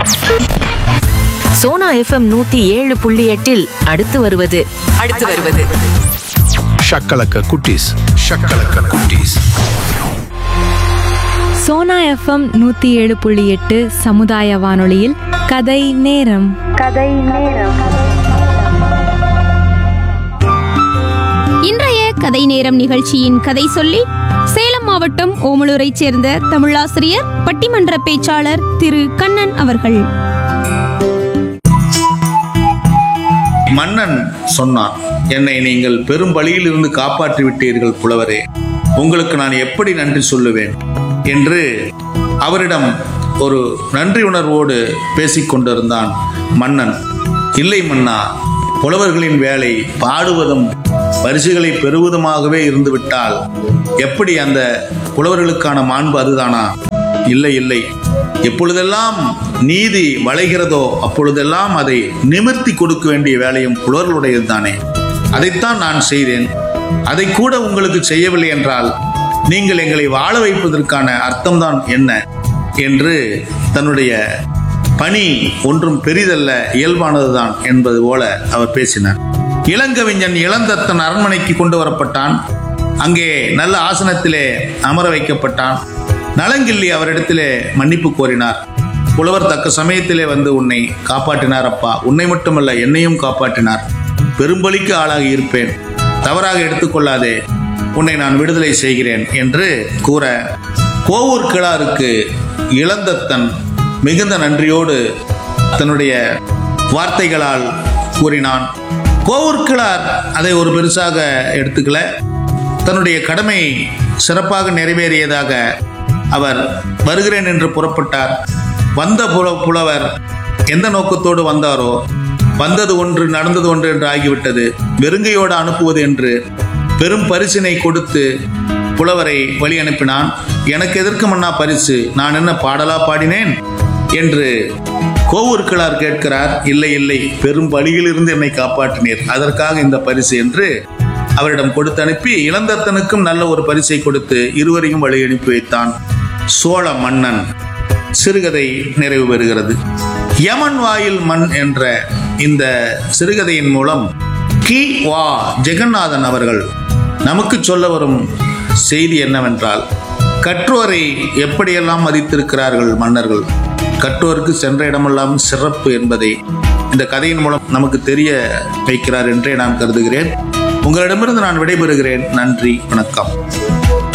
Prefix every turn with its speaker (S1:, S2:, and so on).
S1: Sona FM நூத்தி ஏழு புள்ளி எட்டில் அடுத்து வருவது அடுத்து வருவது
S2: ஷக்கலக்க குட்டீஸ் ஷக்கலக்க குட்டீஸ்
S3: சோனா எஃப்எம் நூற்றி ஏழு புள்ளி எட்டு சமுதாய வானொலியில் கதை நேரம்
S4: இன்றைய கதை நேரம் நிகழ்ச்சியின் கதை சொல்லி சேலம் மாவட்டம் ஓமலூரைச் சேர்ந்த தமிழாசிரியர் பட்டிமன்ற பேச்சாளர் திரு கண்ணன் அவர்கள்
S5: மன்னன் சொன்னான் என்னை நீங்கள் பெரும் பலியிலிருந்து காப்பாற்றி விட்டீர்கள் புலவரே உங்களுக்கு நான் எப்படி நன்றி சொல்லுவேன் என்று அவரிடம் ஒரு நன்றி உணர்வோடு பேசிக் கொண்டிருந்தான் மன்னன் இல்லை மன்னா புலவர்களின் வேலை பாடுவதும் பரிசுகளை பெறுவதுமாகவே இருந்துவிட்டால் எப்படி அந்த புலவர்களுக்கான மாண்பு அதுதானா இல்லை இல்லை எப்பொழுதெல்லாம் நீதி வளைகிறதோ அப்பொழுதெல்லாம் அதை நிமிர்த்தி கொடுக்க வேண்டிய வேலையும் புலவர்களுடையது தானே அதைத்தான் நான் செய்தேன் அதை கூட உங்களுக்கு செய்யவில்லை என்றால் நீங்கள் எங்களை வாழ வைப்பதற்கான அர்த்தம்தான் என்ன என்று தன்னுடைய பணி ஒன்றும் பெரிதல்ல இயல்பானதுதான் என்பது போல அவர் பேசினார் இளங்கவிஞன் இளந்தத்தன் அரண்மனைக்கு கொண்டு வரப்பட்டான் அங்கே நல்ல ஆசனத்திலே அமர வைக்கப்பட்டான் நலங்கிள்ளி அவரிடத்திலே மன்னிப்பு கோரினார் புலவர் தக்க சமயத்திலே வந்து உன்னை காப்பாற்றினார் அப்பா உன்னை மட்டுமல்ல என்னையும் காப்பாற்றினார் பெரும்பலிக்கு ஆளாகி இருப்பேன் தவறாக எடுத்துக்கொள்ளாதே உன்னை நான் விடுதலை செய்கிறேன் என்று கூற கோவூர் கிழாருக்கு இளந்தத்தன் மிகுந்த நன்றியோடு தன்னுடைய வார்த்தைகளால் கூறினான் கோவூர் கிழார் அதை ஒரு பெருசாக எடுத்துக்கல தன்னுடைய கடமை சிறப்பாக நிறைவேறியதாக அவர் வருகிறேன் என்று புறப்பட்டார் வந்த புல புலவர் எந்த நோக்கத்தோடு வந்தாரோ வந்தது ஒன்று நடந்தது ஒன்று என்று ஆகிவிட்டது வெறுங்கையோடு அனுப்புவது என்று பெரும் பரிசினை கொடுத்து புலவரை வழி அனுப்பினான் எனக்கு எதற்கு மன்னா பரிசு நான் என்ன பாடலா பாடினேன் என்று கோவூர் கிழார் கேட்கிறார் இல்லை இல்லை பெரும் பலியிலிருந்து என்னை காப்பாற்றினீர் அதற்காக இந்த பரிசு என்று அவரிடம் கொடுத்து அனுப்பி இளந்தத்தனுக்கும் நல்ல ஒரு பரிசை கொடுத்து இருவரையும் வழி அனுப்பி வைத்தான் சோழ மன்னன் சிறுகதை நிறைவு பெறுகிறது யமன் வாயில் மண் என்ற இந்த சிறுகதையின் மூலம் கி வா ஜெகநாதன் அவர்கள் நமக்கு சொல்ல வரும் செய்தி என்னவென்றால் கற்றோரை எப்படியெல்லாம் மதித்திருக்கிறார்கள் மன்னர்கள் கற்றோருக்கு சென்ற இடமெல்லாம் சிறப்பு என்பதை இந்த கதையின் மூலம் நமக்கு தெரிய வைக்கிறார் என்றே நான் கருதுகிறேன் உங்களிடமிருந்து நான் விடைபெறுகிறேன் நன்றி வணக்கம்